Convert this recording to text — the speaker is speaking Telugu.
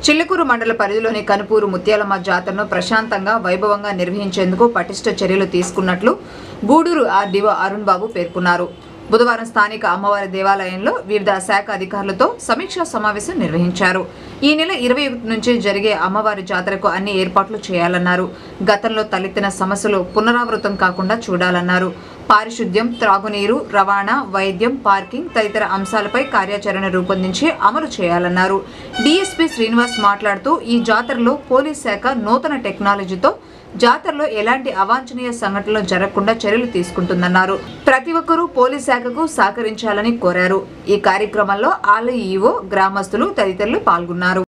చిల్లకూరు మండల పరిధిలోని కనుపూరు ముత్యాలమ్మ జాతరను ప్రశాంతంగా వైభవంగా నిర్వహించేందుకు పటిష్ట చర్యలు తీసుకున్నట్లు గూడూరు ఆర్డీఓ అరుణ్ బాబు పేర్కొన్నారు బుధవారం స్థానిక అమ్మవారి దేవాలయంలో వివిధ శాఖ అధికారులతో సమీక్షా సమావేశం నిర్వహించారు ఈ నెల ఇరవై ఒకటి నుంచి జరిగే అమ్మవారి జాతరకు అన్ని ఏర్పాట్లు చేయాలన్నారు గతంలో తలెత్తిన సమస్యలు పునరావృతం కాకుండా చూడాలన్నారు పారిశుద్ధ్యం త్రాగునీరు రవాణా వైద్యం పార్కింగ్ తదితర అంశాలపై కార్యాచరణ రూపొందించి అమలు చేయాలన్నారు డీఎస్పీ శ్రీనివాస్ మాట్లాడుతూ ఈ జాతరలో పోలీస్ శాఖ నూతన టెక్నాలజీతో జాతరలో ఎలాంటి అవాంఛనీయ సంఘటనలు జరగకుండా చర్యలు తీసుకుంటుందన్నారు ప్రతి ఒక్కరూ పోలీస్ శాఖకు సహకరించాలని కోరారు ఈ కార్యక్రమంలో ఆలయ ఈవో గ్రామస్తులు తదితరులు పాల్గొన్నారు